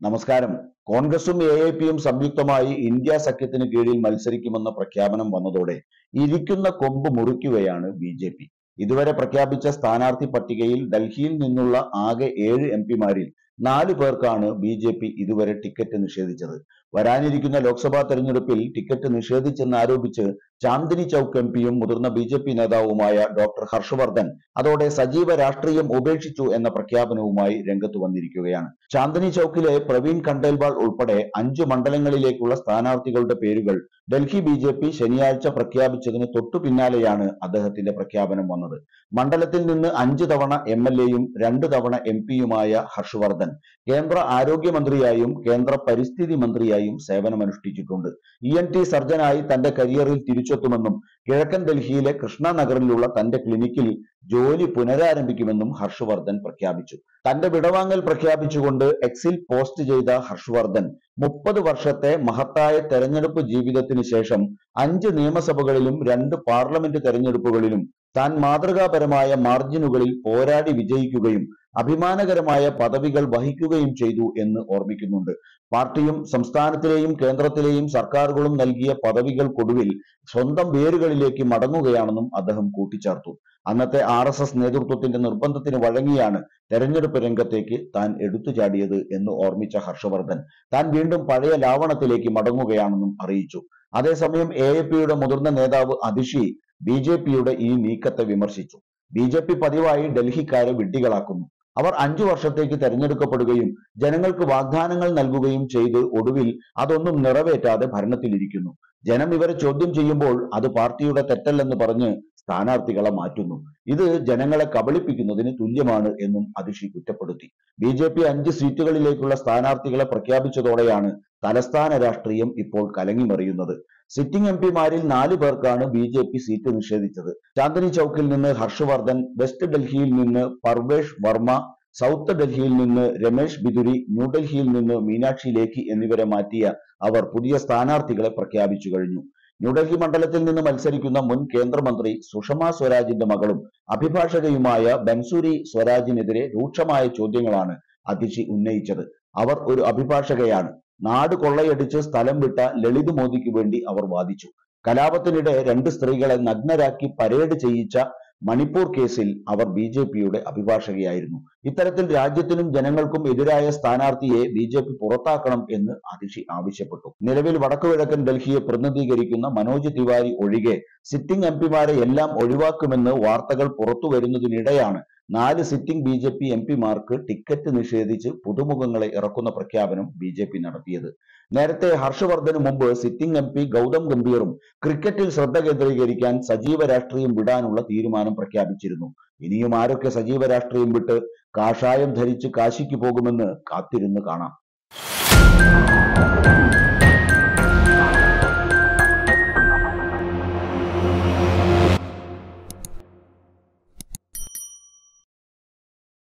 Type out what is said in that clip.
നമസ്കാരം കോൺഗ്രസും A I പിയും സംയുക്തമായി ഇന്ത്യ സഖ്യത്തിന് കീഴിൽ മത്സരിക്കുമെന്ന പ്രഖ്യാപനം വന്നതോടെ ഇരിക്കുന്ന കൊമ്പ് മുറിക്കുകയാണ് ബി ജെ പി ഇതുവരെ പ്രഖ്യാപിച്ച സ്ഥാനാർത്ഥി പട്ടികയിൽ ഡൽഹിയിൽ നിന്നുള്ള ആകെ ഏഴ് എം പിമാരിൽ നാല് പേർക്കാണ് ബി ജെ പി ഇതുവരെ ടിക്കറ്റ് നിഷേധിച്ചത് വരാനിരിക്കുന്ന ലോക്സഭാ തെരഞ്ഞെടുപ്പിൽ ടിക്കറ്റ് നിഷേധിച്ചെന്നാരോപിച്ച് ചാന്ദിനി ചൌക്ക് എം പിയും മുതിർന്ന ബി ജെ പി നേതാവുമായ ഡോക്ടർ ഹർഷവർദ്ധൻ അതോടെ സജീവ രാഷ്ട്രീയം ഉപേക്ഷിച്ചു എന്ന പ്രഖ്യാപനവുമായി രംഗത്ത് വന്നിരിക്കുകയാണ് ചാന്ദിനി ചൌക്കിലെ പ്രവീൺ ഖണ്ഡേൽവാൾ ഉൾപ്പെടെ അഞ്ചു മണ്ഡലങ്ങളിലേക്കുള്ള സ്ഥാനാർത്ഥികളുടെ പേരുകൾ ഡൽഹി ബി ജെ പി ശനിയാഴ്ച പ്രഖ്യാപിച്ചതിന് തൊട്ടു പിന്നാലെയാണ് അദ്ദേഹത്തിന്റെ പ്രഖ്യാപനം വന്നത് മണ്ഡലത്തിൽ നിന്ന് അഞ്ച് തവണ എം എൽ എയും രണ്ട് തവണ എം പിയുമായ ഹർഷവർദ്ധൻ കേന്ദ്ര ആരോഗ്യമന്ത്രിയായും കേന്ദ്ര പരിസ്ഥിതി മന്ത്രിയായും സേവനമനുഷ്ഠിച്ചിട്ടുണ്ട് ഇ എൻ ടി സർജനായി തന്റെ കരിയറിൽ തിരിച്ചെത്തുമെന്നും കിഴക്കൻ ഡൽഹിയിലെ കൃഷ്ണനഗറിലുള്ള തന്റെ ക്ലിനിക്കിൽ ജോലി പുനരാരംഭിക്കുമെന്നും ഹർഷവർദ്ധൻ പ്രഖ്യാപിച്ചു തന്റെ വിടവാങ്ങൽ പ്രഖ്യാപിച്ചുകൊണ്ട് എക്സിൽ പോസ്റ്റ് ചെയ്ത ഹർഷവർദ്ധൻ മുപ്പത് വർഷത്തെ മഹത്തായ തെരഞ്ഞെടുപ്പ് ജീവിതത്തിന് ശേഷം അഞ്ച് നിയമസഭകളിലും രണ്ട് പാർലമെന്റ് തെരഞ്ഞെടുപ്പുകളിലും താൻ മാതൃകാപരമായ മാർജിനുകളിൽ പോരാടി വിജയിക്കുകയും അഭിമാനകരമായ പദവികൾ വഹിക്കുകയും ചെയ്തു എന്ന് ഓർമ്മിക്കുന്നുണ്ട് പാർട്ടിയും സംസ്ഥാനത്തിലെയും കേന്ദ്രത്തിലെയും സർക്കാരുകളും നൽകിയ പദവികൾക്കൊടുവിൽ സ്വന്തം വേരുകളിലേക്ക് മടങ്ങുകയാണെന്നും അദ്ദേഹം കൂട്ടിച്ചേർത്തു അന്നത്തെ ആർ എസ് എസ് നേതൃത്വത്തിന്റെ നിർബന്ധത്തിന് വഴങ്ങിയാണ് തെരഞ്ഞെടുപ്പ് രംഗത്തേക്ക് താൻ എടുത്തു ചാടിയത് എന്ന് ഓർമ്മിച്ച ഹർഷവർദ്ധൻ താൻ വീണ്ടും പഴയ ലാവണത്തിലേക്ക് മടങ്ങുകയാണെന്നും അറിയിച്ചു അതേസമയം എ എ പിയുടെ മുതിർന്ന നേതാവ് അതിഷി ബി ജെ പിയുടെ ഈ നീക്കത്തെ വിമർശിച്ചു ബി ജെ പി പതിവായി ഡൽഹിക്കാരെ വിഡ്ഢികളാക്കുന്നു അവർ അഞ്ചു വർഷത്തേക്ക് തെരഞ്ഞെടുക്കപ്പെടുകയും ജനങ്ങൾക്ക് വാഗ്ദാനങ്ങൾ നൽകുകയും ചെയ്ത് ഒടുവിൽ അതൊന്നും നിറവേറ്റാതെ ഭരണത്തിലിരിക്കുന്നു ജനം ഇവരെ ചോദ്യം ചെയ്യുമ്പോൾ അത് പാർട്ടിയുടെ തെറ്റല്ലെന്ന് പറഞ്ഞ് സ്ഥാനാർത്ഥികളെ മാറ്റുന്നു ഇത് ജനങ്ങളെ കബളിപ്പിക്കുന്നതിന് തുല്യമാണ് എന്നും അതിഷി കുറ്റപ്പെടുത്തി ബി ജെ പി അഞ്ച് സീറ്റുകളിലേക്കുള്ള സ്ഥാനാർത്ഥികളെ പ്രഖ്യാപിച്ചതോടെയാണ് തലസ്ഥാന രാഷ്ട്രീയം ഇപ്പോൾ കലങ്ങിമറിയുന്നത് സിറ്റിംഗ് എം പിമാരിൽ നാല് പേർക്കാണ് ബി ജെ പി സീറ്റ് നിഷേധിച്ചത് ചാന്ദിനി ചൌക്കിൽ നിന്ന് ഹർഷവർദ്ധൻ വെസ്റ്റ് ഡൽഹിയിൽ നിന്ന് പർവേഷ് വർമ്മ സൗത്ത് ഡൽഹിയിൽ നിന്ന് രമേശ് ബിദുരി ന്യൂഡൽഹിയിൽ നിന്ന് മീനാക്ഷി ലേഖി എന്നിവരെ മാറ്റിയ അവർ പുതിയ സ്ഥാനാർത്ഥികളെ പ്രഖ്യാപിച്ചു കഴിഞ്ഞു ന്യൂഡൽഹി മണ്ഡലത്തിൽ നിന്ന് മത്സരിക്കുന്ന മുൻ കേന്ദ്രമന്ത്രി സുഷമ സ്വരാജിന്റെ മകളും അഭിഭാഷകയുമായ ബൻസൂരി സ്വരാജിനെതിരെ രൂക്ഷമായ ചോദ്യങ്ങളാണ് അതിഷി ഉന്നയിച്ചത് അവർ ഒരു അഭിഭാഷകയാണ് നാട് കൊള്ളയടിച്ച് സ്ഥലം വിട്ട ലളിത് മോദിക്ക് വേണ്ടി അവർ വാദിച്ചു കലാപത്തിനിടെ രണ്ട് സ്ത്രീകളെ നഗ്നരാക്കി പരേഡ് ചെയ്യിച്ച മണിപ്പൂർ കേസിൽ അവർ ബി ജെ പിയുടെ അഭിഭാഷകയായിരുന്നു ഇത്തരത്തിൽ രാജ്യത്തിനും ജനങ്ങൾക്കും എതിരായ സ്ഥാനാർത്ഥിയെ ബി ജെ പി പുറത്താക്കണം എന്ന് അതിഷി ആവശ്യപ്പെട്ടു നിലവിൽ വടക്കുകിഴക്കൻ ഡൽഹിയെ പ്രതിനിധീകരിക്കുന്ന മനോജ് തിവാരി ഒഴികെ സിറ്റിംഗ് എം പിമാരെ എല്ലാം ഒഴിവാക്കുമെന്ന് വാർത്തകൾ പുറത്തു വരുന്നതിനിടെയാണ് നാല് sitting B J P M പിമാർക്ക് ടിക്കറ്റ് നിഷേധിച്ച് പുതുമുഖങ്ങളെ ഇറക്കുന്ന പ്രഖ്യാപനം ബി ജെ പി നടത്തിയത് നേരത്തെ ഹർഷവർദ്ധന് മുമ്പ് സിറ്റിംഗ് എം പി ഗൗതം ഗംഭീറും ക്രിക്കറ്റിൽ ശ്രദ്ധ കേന്ദ്രീകരിക്കാൻ സജീവ രാഷ്ട്രീയം വിടാനുള്ള തീരുമാനം പ്രഖ്യാപിച്ചിരുന്നു ഇനിയും ആരൊക്കെ സജീവ രാഷ്ട്രീയം വിട്ട് കാഷായം ധരിച്ച് കാശിക്ക് പോകുമെന്ന് കാത്തിരുന്ന് കാണാം